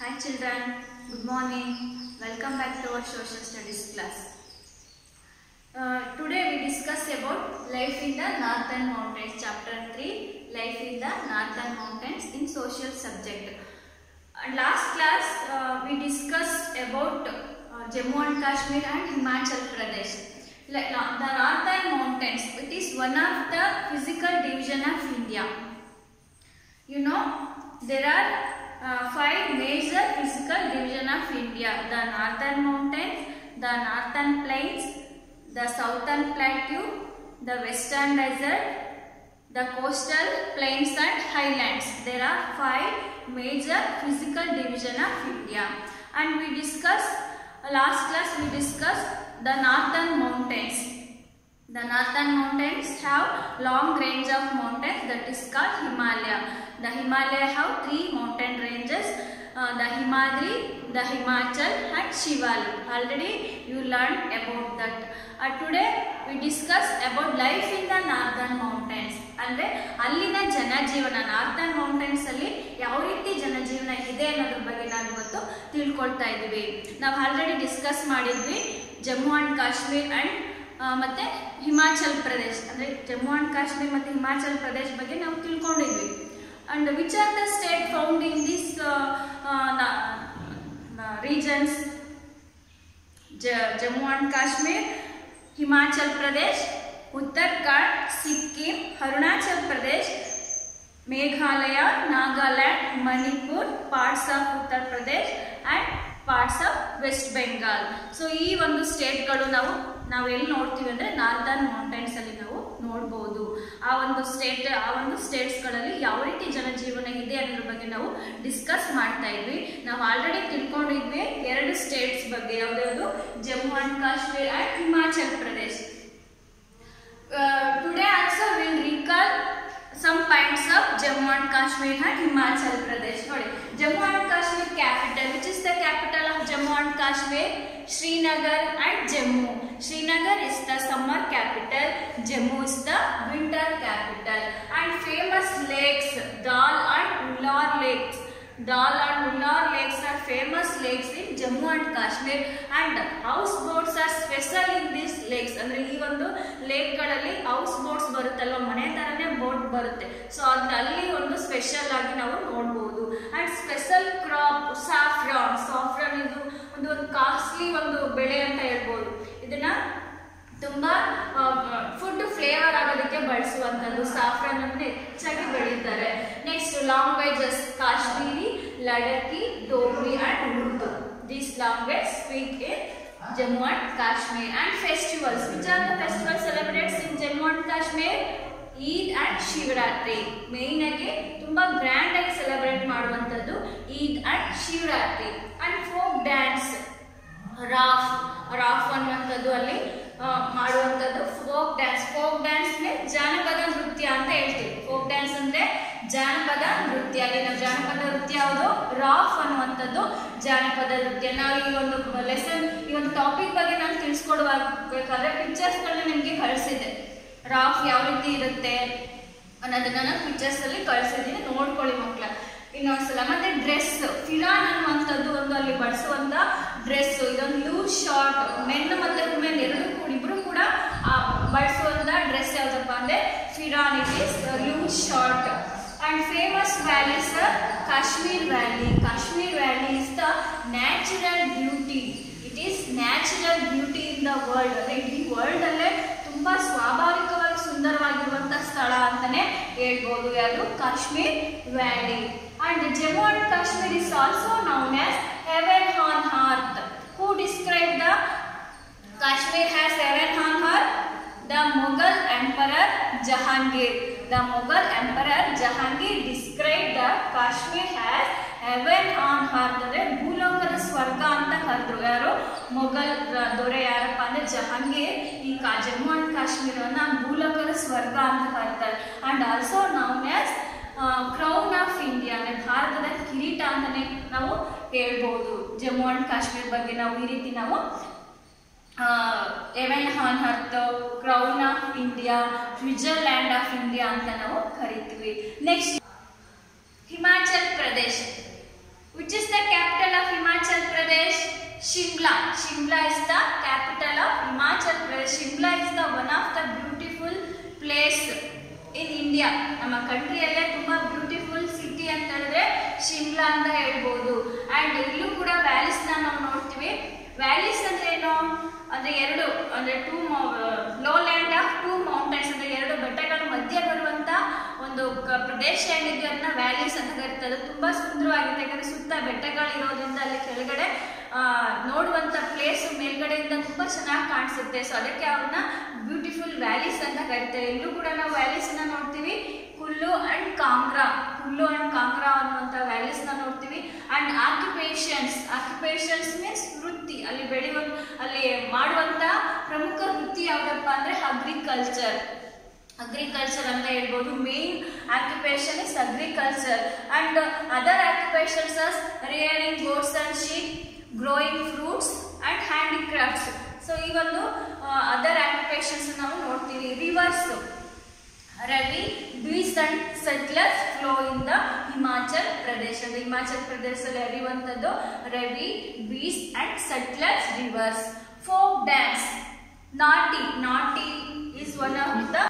Hi children, good morning. Welcome back to our social studies class. Uh, today we discuss about life in the northern mountains, chapter 3, life in the northern mountains in social subject. And last class uh, we discussed about uh, Jammu and Kashmir and Himachal Pradesh. Like, uh, the northern mountains, it is one of the physical division of India. You know, there are uh, five major physical division of India. The northern mountains, the northern plains, the southern plateau, the western desert, the coastal plains and highlands. There are five major physical division of India. And we discussed, last class we discussed the northern mountains. The northern mountains have long range of mountains that is called Himalaya. The Himalaya have three mountain ranges. uh, the Himadri, the Himachal and Shivali. Already you learned about that. Uh, today we discuss about life in the northern mountains. ಅಂದ್ರೆ ಅಲ್ಲಿನ ಜನಜೀವನ ನಾರ್ಥನ್ mountains ಅಲ್ಲಿ ಯಾವ ರೀತಿ ಜನಜೀವನ ಇದೆ ಅನ್ನೋದ್ರ ಬಗ್ಗೆ ನಾವು ಇವತ್ತು ತಿಳ್ಕೊಳ್ತಾ ಇದ್ದೀವಿ ನಾವು ಆಲ್ರೆಡಿ ಡಿಸ್ಕಸ್ ಮಾಡಿದ್ವಿ ಜಮ್ಮು ಅಂಡ್ ಕಾಶ್ಮೀರ್ ಅಂಡ್ ಮತ್ತೆ ಹಿಮಾಚಲ್ ಪ್ರದೇಶ್ ಅಂದ್ರೆ ಜಮ್ಮು ಅಂಡ್ ಕಾಶ್ಮೀರ್ ಮತ್ತೆ ಹಿಮಾಚಲ್ ಪ್ರದೇಶ್ ಬಗ್ಗೆ ನಾವು ತಿಳ್ಕೊಂಡಿದ್ವಿ and which are the state found in this regions Jammu and Kashmir Himachal Pradesh Uttarakhand Sikkim Arunachal Pradesh Meghalaya Nagaland Manipur parts of Uttar Pradesh and parts of West Bengal so ಈ ಒಂದು ಸ್ಟೇಟ್ಗಳು ನಾವು ನಾವು ಎಲ್ಲಿ ನೋಡ್ತೀವಿ ಅಂದ್ರೆ ನಾರ್ದರ್ನ್ ಮೌಂಟೈನ್ಸ್ ಅಲ್ಲಿ ನಾವು ನೋಡ್ಬೋದು ಆ ಒಂದು ಸ್ಟೇಟ್ ಆ ಒಂದು ಸ್ಟೇಟ್ಸ್ಗಳಲ್ಲಿ ಯಾವ ರೀತಿ ಜನಜೀವನ ಇದೆ ಅನ್ನೋದ್ರ ಬಗ್ಗೆ ನಾವು ಡಿಸ್ಕಸ್ ಮಾಡ್ತಾ ಇದ್ವಿ ನಾವು ಆಲ್ರೆಡಿ ತಿಳ್ಕೊಂಡಿದ್ವಿ ಎರಡು ಸ್ಟೇಟ್ಸ್ ಬಗ್ಗೆ ಯಾವ್ದ್ಯಾವುದು Jammu and Kashmir and Himachal Pradesh today also will recall some points of Jammu and Kashmir and Himachal Pradesh ನೋಡಿ Jammu and Kashmir capital which is the capital of Jammu and Kashmir Srinagar and Jammu Srinagar is the summer capital Jammu is the winter capital and famous lakes Dal and Ullar lakes Dal and Ullar lakes are famous lakes in Jammu and Kashmir and house boats are special in these lakes ಅಂದ್ರೆ ಈ ಒಂದು ಲೇಕ್ಗಳಲ್ಲಿ house boats ಬರುತ್ತಲ್ವ ಮನೆ ತರನೇ boat ಬರುತ್ತೆ so ಅದ್ರ ಅಲ್ಲಿ ಒಂದು special ಆಗಿ ನಾವು ನೋಡ್ಬೋದು and special crop saffron saffron ಇದು ಒಂದು ಒಂದು ಕಾಸ್ಟ್ಲಿ ಒಂದು ಬೆಳೆ ಅಂತ ಹೇಳ್ಬೋದು ಇದನ್ನ ತುಂಬಾ ಫುಡ್ ಫ್ಲೇವರ್ ಆಗೋದಕ್ಕೆ ಬಳಸುವಂಥದ್ದು ಸಾಫ್ರಾನ್ ಅಂದ್ರೆ ಹೆಚ್ಚಾಗಿ ಬೆಳೀತಾರೆ next languages Kashmiri Ladakhi Dogri and Urdu these language speak in Jammu and Kashmir and festivals which are the festival celebrates in Jammu and Kashmir Eid and Shivaratri main ಆಗಿ ತುಂಬಾ ಗ್ರ್ಯಾಂಡ್ ಆಗಿ ಸೆಲೆಬ್ರೇಟ್ ಮಾಡುವಂಥದ್ದು Eid and Shivaratri and folk dance Rouf Rouf ಅನ್ನುವಂಥದ್ದು ಅಲ್ಲಿ ಮಾಡುವಂಥದ್ದು ಫೋಕ್ ಡ್ಯಾನ್ಸ್ ಫೋಕ್ ಡ್ಯಾನ್ಸ್ ಜಾನಪದ ನೃತ್ಯ ಅಂತ ಹೇಳ್ತೀವಿ ಫೋಕ್ ಡ್ಯಾನ್ಸ್ ಅಂದ್ರೆ ಜಾನಪದ ನೃತ್ಯ ಅಲ್ಲಿ ನಾವು ಜಾನಪದ ನೃತ್ಯ ಯಾವುದು ರಾಫ್ ಅನ್ನುವಂಥದ್ದು ಜಾನಪದ ನೃತ್ಯ ನಾವು ಈ ಒಂದು ಲೆಸನ್ ಈ ಒಂದು ಟಾಪಿಕ್ ಬಗ್ಗೆ ನಾನು ತಿಳಿಸ್ಕೊಡುವಾಗಬೇಕಾದ್ರೆ ಪಿಕ್ಚರ್ಸ್ಗಳನ್ನ ನಿಮಗೆ ಕಳಿಸಿದೆ ರಾಫ್ ಯಾವ ರೀತಿ ಇರುತ್ತೆ ಅನ್ನೋದನ್ನ ನಾನು ಪಿಕ್ಚರ್ಸ್ ಅಲ್ಲಿ ಕಳಿಸಿದ್ದೀನಿ ನೋಡ್ಕೊಳ್ಳಿ ಮಕ್ಕಳ ಇನ್ನೊಂದ್ಸಲ ಮತ್ತೆ ಡ್ರೆಸ್ ಫಿಲಾನ್ ಅನ್ನುವಂಥದ್ದು ಒಂದು ಅಲ್ಲಿ ಬಳಸುವಂತ ಡ್ರೆಸ್ ಇದೊಂದು ಲೂಸ್ ಶಾರ್ಟ್ ಮೆನ್ ಮತ್ತೆ ವುಮೆನ್ ಎರಡು ಕೂಡ ಇಬ್ರು ಕೂಡ ಬಳಸುವಂತ ಡ್ರೆಸ್ ಯಾವ್ದಪ್ಪ ಅಂದ್ರೆ pheran it is loose short and famous valleys Kashmir valley Kashmir valley is the natural beauty it is natural beauty in the world ಅಂದ್ರೆ ಇಡೀ ವರ್ಲ್ಡ್ ಅಲ್ಲೇ ತುಂಬಾ ಸ್ವಾಭಾವಿಕವಾಗಿ ಸುಂದರವಾಗಿರುವಂತ ಸ್ಥಳ ಅಂತಾನೆ ಹೇಳ್ಬೋದು ಯಾವುದು Kashmir valley and Jammu and Kashmir is also known as heaven on earth who describe the Kashmir has heaven on earth the Mughal emperor Jahangir the Mughal emperor Jahangir describe the Kashmir has heaven on earth ಅಂದ್ರೆ ಭೂಲೋಕದ ಸ್ವರ್ಗ ಅಂತ ಕರೆದ್ರು ಯಾರು ಮೊಘಲ್ ದೊರೆ ಯಾರಪ್ಪ ಅಂದ್ರೆ ಜಹಾಂಗೀರ್ ಈ ಕಾ ಜಮ್ಮು ಅಂಡ್ ಕಾಶ್ಮೀರವನ್ನ ಭೂಲೋಕದ ಸ್ವರ್ಗ ಅಂತ ಕರೀತಾರೆ and also known as crown of India ಅಂದ್ರೆ ಭಾರತದ ಕಿರೀಟ ಅಂತಾನೆ ನಾವು ಹೇಳ್ಬೋದು ಜಮ್ಮು ಅಂಡ್ ಕಾಶ್ಮೀರ್ ಬಗ್ಗೆ ನಾವು ಈ ರೀತಿ ನಾವು heaven on earth crown of India Switzerland of India ಅಂತ ನಾವು ಕರಿತೀವಿ next Himachal Pradesh which is the capital Shimla. Shimla is the capital of Himachal Pradesh. Shimla is the one of the beautiful place in India. ನಮ್ಮ ಕಂಟ್ರಿಯಲ್ಲೇ ತುಂಬಾ beautiful city ಅಂತ ಹೇಳಿದ್ರೆ ಶಿಮ್ಲಾ ಅಂತ ಹೇಳ್ಬೋದು and ಇಲ್ಲೂ ಕೂಡ ವ್ಯಾಲೀಸ್ ನಾವು ನೋಡ್ತೀವಿ ವ್ಯಾಲೀಸ್ ಅಂದ್ರೆ ಏನು ಅಂದ್ರೆ ಎರಡು ಅಂದ್ರೆ two low land of two mountains ಅಂದ್ರೆ ಎರಡು ಬೆಟ್ಟಗಳ ಮಧ್ಯೆ ಬರುವಂತ ಒಂದು ಕ- ಪ್ರದೇಶ ಏನಿದೆ ಅದನ್ನ ವ್ಯಾಲೀಸ್ ಅಂತ ಕರೀತಾರೆ ಅದು ತುಂಬಾ ಸುಂದರವಾಗಿರುತ್ತೆ ಯಾಕಂದ್ರೆ ಸುತ್ತ ಬೆಟ್ಟಗಳು ಇರೋದ್ರಿಂದ ಅಲ್ಲಿ ಕೆಳಗಡೆ ಆ, ನೋಡುವಂತ ಪ್ಲೇಸ್ ಮೇಲ್ಗಡೆಯಿಂದ ತುಂಬಾ ಚೆನ್ನಾಗಿ ಕಾಣಿಸುತ್ತೆ ಸೊ ಅದಕ್ಕೆ ಅವನ್ನ ಬ್ಯೂಟಿಫುಲ್ ವ್ಯಾಲೀಸ್ ಅಂತ ಕರೀತಾರೆ ಇಲ್ಲೂ ಕೂಡ ನಾವು ವ್ಯಾಲೀಸ್ ನ ನೋಡ್ತೀವಿ ಕುಲ್ಲು ಅಂಡ್ ಕಾಂಗ್ರಾ ಕುಲ್ಲು ಅಂಡ್ ಕಾಂಗ್ರಾ ಅನ್ನುವಂಥ ವ್ಯಾಲೀಸ್ ನ ನೋಡ್ತೀವಿ ಅಂಡ್ ಆಕ್ಯುಪೇಷನ್ಸ್ ಆಕ್ಯುಪೇಷನ್ಸ್ ಮೀನ್ಸ್ ವೃತ್ತಿ ಅಲ್ಲಿ ಬೆಳೆಯುವ ಅಲ್ಲಿ ಮಾಡುವಂತ ಪ್ರಮುಖ ವೃತ್ತಿ ಯಾವ್ದಪ್ಪ ಅಂದ್ರೆ ಅಗ್ರಿಕಲ್ಚರ್ ಅಗ್ರಿಕಲ್ಚರ್ ಅಂತ ಹೇಳ್ಬೋದು main occupation is agriculture and other occupations as rearing goats and sheep growing fruits and handicrafts so ಈ ಒಂದು ಅದರ್ ಆಕ್ಯುಪೇಷನ್ಸ್ ನಾವು ನೋಡ್ತೀವಿ rivers Ravi Beas and Sutlej flow in the Himachal Pradesh ಅಂದ್ರೆ ಹಿಮಾಚಲ್ ಪ್ರದೇಶದಲ್ಲಿ ಹರಿಯುವಂಥದ್ದು Ravi Beas and Sutlej rivers folk dance Nati Nati is one of the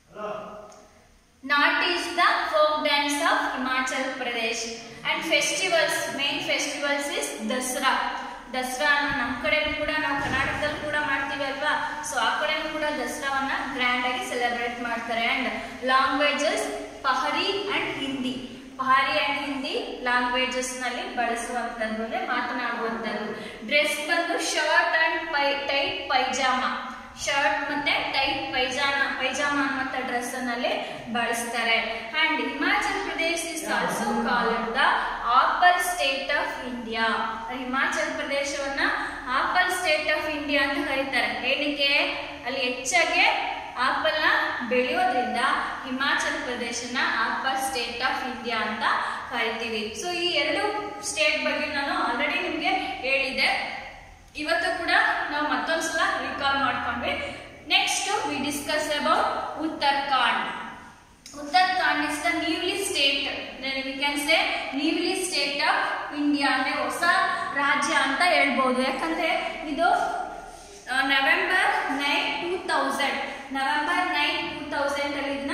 Nati is the folk dance of Himachal Pradesh and festivals main festivals is Dasra Dasara ನಮ್ಮ ಕಡೆನೂ ಕೂಡ ನಾವು ಕರ್ನಾಟಕದಲ್ಲಿ ಕೂಡ ಮಾಡ್ತೀವಿ ಅಲ್ವಾ ಸೊ ಆ ಕಡೆನೂ ಕೂಡ ದಸರಾವನ್ನ ಗ್ರ್ಯಾಂಡ್ ಆಗಿ ಸೆಲೆಬ್ರೇಟ್ ಮಾಡ್ತಾರೆ and languages Pahari and Hindi Pahari and Hindi languages ನಲ್ಲಿ ಬಳಸುವಂತದ್ದು ಅಂದ್ರೆ ಮಾತನಾಡುವಂತದ್ದು ಡ್ರೆಸ್ ಬಂದು ಶರ್ಟ್ ಅಂಡ್ ಪೈ ಟೈಟ್ ಪೈಜಾಮ ಶರ್ಟ್ ಮತ್ತೆ ಟೈಟ್ ಪೈಜಾಮ ಪೈಜಾಮ ಅನ್ನುವಂಥ ಡ್ರೆಸ್ ಅನ್ನಲ್ಲಿ ಬಳಸ್ತಾರೆ and Himachal Pradesh is also called the apple state of India Himachal ಪ್ರದೇಶವನ್ನ ಆಪಲ್ ಸ್ಟೇಟ್ ಆಫ್ ಇಂಡಿಯಾ ಅಂತ ಕರೀತಾರೆ ಏನಕ್ಕೆ ಅಲ್ಲಿ ಹೆಚ್ಚಾಗಿ ಆಪಲ್ ನ ಬೆಳೆಯೋದ್ರಿಂದ ಹಿಮಾಚಲ್ ಪ್ರದೇಶನ ಆಪಲ್ ಸ್ಟೇಟ್ ಆಫ್ ಇಂಡಿಯಾ ಅಂತ ಕರಿತೀವಿ ಸೊ ಈ ಎರಡು ಸ್ಟೇಟ್ ಬಗ್ಗೆ ನಾನು ಆಲ್ರೆಡಿ ನಿಮ್ಗೆ ಹೇಳಿದೆ ಇವತ್ತು ಕೂಡ ನಾವು ಮತ್ತೊಂದ್ಸಲ ರಿಕಾಲ್ ಮಾಡ್ಕೊಂಡ್ವಿ next we discuss about Uttarakhand Uttarakhand is the newly state we can say newly state of India ಅಂದ್ರೆ ಹೊಸ ರಾಜ್ಯ ಅಂತ ಹೇಳ್ಬೋದು ಯಾಕಂದ್ರೆ ಇದು November nine two thousand November nine two thousand ಅಲ್ಲಿ ಇದನ್ನ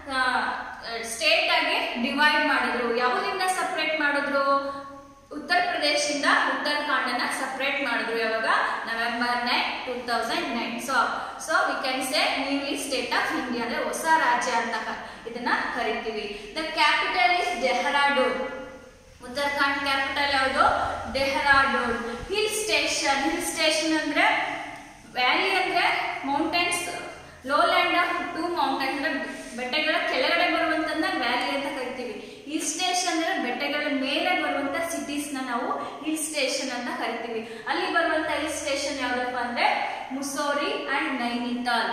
ಸ್ಟೇಟ್ ಆಗಿ ಡಿವೈಡ್ ಮಾಡಿದ್ರು ಯಾವುದರಿಂದ ಸಪ್ರೇಟ್ ಮಾಡಿದ್ರು ಉತ್ತರ ಪ್ರದೇಶದಿಂದ ಉತ್ತರಾಖಂಡನ ಸಪ್ರೇಟ್ ಮಾಡಿದ್ರು ಯಾವಾಗ November nine two thousand nine so so we can say newly state of India ಅಂದ್ರೆ ಹೊಸ ರಾಜ್ಯ ಅಂತ ಕ- ಇದನ್ನ ಕರಿತೀವಿ the capital is Dehradun Uttarakhand capital ಯಾವುದು Dehradun hill station hill station ಅಂದ್ರೆ ವ್ಯಾಲಿ ಅಂದ್ರೆ mountains low land of two mountains ಅಂದ್ರೆ ಬೆಟ್ಟಗಳ ಕೆಳಗಡೆ ಬರುವಂತನ್ನ ವ್ಯಾಲಿ ಅಂತ ಕರಿತೀವಿ ಹಿಲ್ ಸ್ಟೇಷನ್ ಅಂದ್ರೆ ಬೆಟ್ಟಗಳ ಮೇಲೆ ಬರುವಂತ ಸಿಟೀಸ್ ನ ನಾವು ಹಿಲ್ ಸ್ಟೇಷನ್ ಅಂತ ಕರಿತೀವಿ ಅಲ್ಲಿ ಬರುವಂತ ಹಿಲ್ ಸ್ಟೇಷನ್ ಯಾವ್ದಪ್ಪ ಅಂದ್ರೆ Mussoorie and Nainital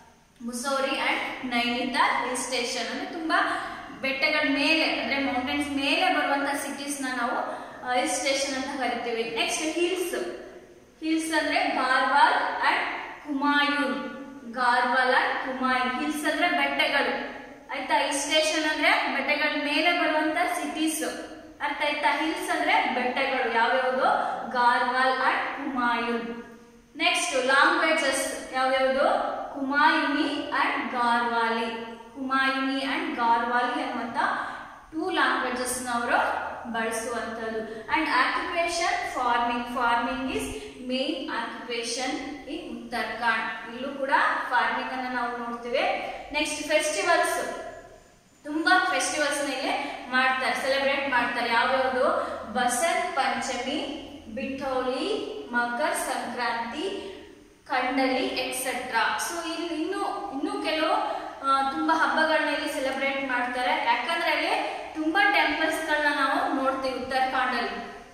Mussoorie and Nainital hill station ಅಂದ್ರೆ ತುಂಬಾ ಬೆಟ್ಟಗಳ ಮೇಲೆ ಅಂದ್ರೆ ಮೌಂಟೇನ್ಸ್ ಮೇಲೆ ಬರುವಂತ ಸಿಟೀಸ್ ನ ನಾವು ಹಿಲ್ ಸ್ಟೇಷನ್ ಅಂತ ಕರಿತೀವಿ ನೆಕ್ಸ್ಟ್ ಹಿಲ್ಸ್ ಹಿಲ್ಸ್ ಅಂದ್ರೆ Garhwal and Kumaon Garhwal and Kumaon hills ಅಂದ್ರೆ ಬೆಟ್ಟಗಳು ಆಯ್ತಾ ಹಿಲ್ ಸ್ಟೇಷನ್ ಅಂದ್ರೆ ಬೆಟ್ಟಗಳ ಮೇಲೆ ಬರುವಂತ ಸಿಟೀಸ್ ಅರ್ಥ ಆಯ್ತಾ ಹಿಲ್ಸ್ ಅಂದ್ರೆ ಬೆಟ್ಟಗಳು ಯಾವ್ಯಾವುದು Garhwal and Kumaon next languages ಯಾವ್ಯಾವುದು ಕುಮಾಯುನಿ ಅಂಡ್ ಗಾರ್ವಾಲಿ ಕುಮಾಯುನಿ ಅಂಡ್ ಗಾರ್ವಾಲಿ ಅನ್ನುವಂತ ಟೂ ಲ್ಯಾಂಗ್ವೇಜಸ್ ಅವರು ಬಳಸುವಂಥದ್ದು and occupation farming farming is main occupation in Uttarakhand ಇಲ್ಲೂ ಕೂಡ ಫಾರ್ಮಿಂಗ್ ಅನ್ನ ನಾವು ನೋಡ್ತೀವಿ ನೆಕ್ಸ್ಟ್ ಫೆಸ್ಟಿವಲ್ಸ್ ತುಂಬಾ ಫೆಸ್ಟಿವಲ್ಸ್ ಇಲ್ಲಿ ಮಾಡ್ತಾರೆ ಸೆಲೆಬ್ರೇಟ್ ಮಾಡ್ತಾರೆ ಯಾವ್ಯಾವುದು ಬಸಂತ್ ಪಂಚಮಿ ಬಿಠೋಲಿ ಮಕರ ಸಂಕ್ರಾಂತಿ ಕಂಡಲಿ ಎಕ್ಸೆಟ್ರಾ ಸೊ ಇಲ್ಲಿ ಇನ್ನು ಇನ್ನೂ ಕೆಲವು ಆ, ತುಂಬಾ ಹಬ್ಬಗಳನ್ನ ಇಲ್ಲಿ ಸೆಲೆಬ್ರೇಟ್ ಮಾಡ್ತಾರೆ ಯಾಕಂದ್ರೆ ಅಲ್ಲಿ ತುಂಬಾ ಟೆಂಪಲ್ಸ್ ಗಳನ್ನ ನಾವು ನೋಡ್ತೀವಿ ಉತ್ತರಾಖಂಡಲ್ಲಿ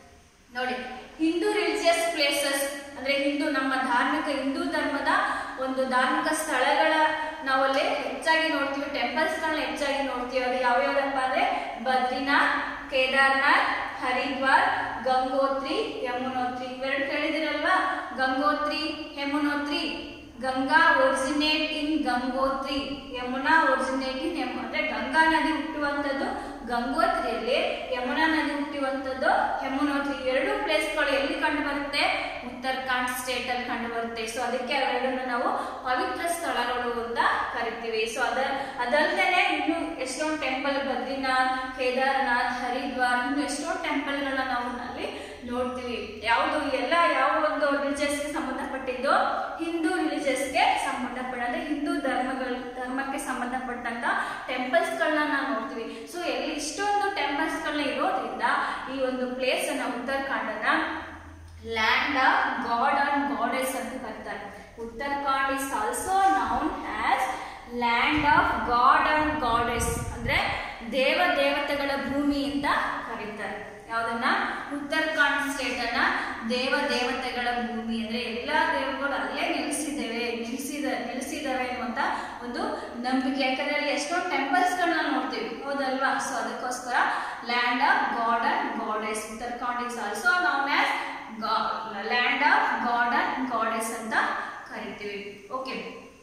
ನೋಡಿ ಹಿಂದೂ ರಿಲಿಜಿಯಸ್ ಪ್ಲೇಸಸ್ ಅಂದ್ರೆ ಹಿಂದೂ ನಮ್ಮ ಧಾರ್ಮಿಕ ಹಿಂದೂ ಧರ್ಮದ ಒಂದು ಧಾರ್ಮಿಕ ಸ್ಥಳಗಳ ನಾವಲ್ಲಿ ಹೆಚ್ಚಾಗಿ ನೋಡ್ತೀವಿ ಟೆಂಪಲ್ಸ್ ಗಳನ್ನ ಹೆಚ್ಚಾಗಿ ನೋಡ್ತೀವಿ ಅದು ಯಾವ್ಯಾವ್ದಪ್ಪ ಅಂದ್ರೆ ಬದ್ರಿನಾಥ್ ಕೇದಾರ್ನಾಥ್ ಹರಿದ್ವಾರ್ ಗಂಗೋತ್ರಿ ಯಮುನೋತ್ರಿ ಇವೆರಡು ಕೇಳಿದಿರಲ್ವಾ Gangotri Yamunotri Ganga originate in Gangotri Yamuna originate in ಯಮು ಅಂದ್ರೆ ಗಂಗಾ ನದಿ ಹುಟ್ಟುವಂಥದ್ದು ಗಂಗೋತ್ರಿಯಲ್ಲಿ ಯಮುನಾ ನದಿ ಹುಟ್ಟುವಂಥದ್ದು ಯಮುನೋತ್ರಿ ಎರಡು ಪ್ಲೇಸ್ಗಳು ಎಲ್ಲಿ ಕಂಡು ಬರುತ್ತೆ ಉತ್ತರಾಖಂಡ್ ಸ್ಟೇಟ್ ಅಲ್ಲಿ ಕಂಡು ಬರುತ್ತೆ ಸೊ ಅದಕ್ಕೆ ಅವೆರಡನ್ನು ನಾವು ಪವಿತ್ರ ಸ್ಥಳಗಳು ಅಂತ ಕರಿತೀವಿ ಸೊ ಅದ ಅದಲ್ಲದೆ ಇನ್ನು ಎಷ್ಟೊಂದು ಟೆಂಪಲ್ ಬದ್ರಿನಾಥ್ ಕೇದಾರ್ನಾಥ್ ಹರಿದ್ವಾರ್ ಇನ್ನು ಎಷ್ಟೊಂದು ಟೆಂಪಲ್ಗಳನ್ನ ನಾವು ಅಲ್ಲಿ ನೋಡ್ತೀವಿ ಯಾವುದು ಎಲ್ಲ ಯಾವ ಒಂದು ರಿಲಿಜಿಯಸ್ಗೆ ಸಂಬಂಧಪಟ್ಟಿದ್ದು ಹಿಂದೂ ರಿಲಿಜಿಯಸ್ಗೆ ಸಂಬಂಧಪಟ್ಟ ಅಂದ್ರೆ ಹಿಂದೂ ಧರ್ಮಗಳು ಧರ್ಮಕ್ಕೆ ಸಂಬಂಧಪಟ್ಟಂತ ಟೆಂಪಲ್ಸ್ಗಳನ್ನ ನಾವು ನೋಡ್ತೀವಿ ಸೊ ಎಲ್ಲಿ ಇಷ್ಟೊಂದು ಟೆಂಪಲ್ಸ್ಗಳನ್ನ ಇರೋದ್ರಿಂದ ಈ ಒಂದು ಪ್ಲೇಸ್ ಅನ್ನ ಉತ್ತರಾಖಂಡನ land of god and goddess ಅಂತ ಕರೀತಾರೆ Uttarakhand is also known as land of god and goddess ಅಂದ್ರೆ ದೇವ ದೇವತೆಗಳ ಭೂಮಿ ಅಂತ ಕರೀತಾರೆ ಯಾವ್ದನ್ನ ಉತ್ತರಾಖಂಡ್ ಸ್ಟೇಟ್ ಅನ್ನ ದೇವ ದೇವತೆಗಳ ಭೂಮಿ ಅಂದ್ರೆ ಎಲ್ಲಾ ದೇವರುಗಳು ಅಲ್ಲೇ ನೆಲೆಸಿದ್ದೇವೆ ನಿಲ್ಸಿದ ನಿಲ್ಸಿದಾವೆ ಅನ್ನುವಂತ ಒಂದು ನಂಬಿಕೆ ಯಾಕಂದ್ರೆ ಅಲ್ಲಿ ಎಷ್ಟೊಂದು ಟೆಂಪಲ್ಸ್ ಗಳನ್ನ ನೋಡ್ತೀವಿ ಹೌದಲ್ವಾ ಸೊ ಅದಕ್ಕೋಸ್ಕರ land of god and goddess Uttarakhand is also known as land of god and goddess ಅಂತ ಕರಿತೀವಿ okay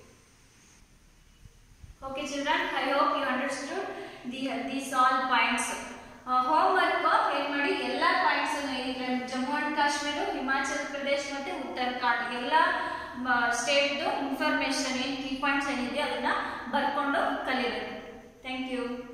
okay children I hope you understood the these all points homework ಏನ್ ಮಾಡಿ ಎಲ್ಲ ಪಾಯಿಂಟ್ಸ್ ಜಮ್ಮು ಅಂಡ್ ಕಾಶ್ಮೀರ ಹಿಮಾಚಲ್ ಪ್ರದೇಶ್ ಮತ್ತೆ ಉತ್ತರಾಖಂಡ್ ಎಲ್ಲ ಸ್ಟೇಟ್ದು ಇನ್ಫಾರ್ಮೇಶನ್ ಏನು ಕೀ ಪಾಯಿಂಟ್ಸ್ ಏನಿದೆ ಅದನ್ನ ಬರ್ಕೊಂಡು ಕಲಿಬೇಕು ಥ್ಯಾಂಕ್ ಯು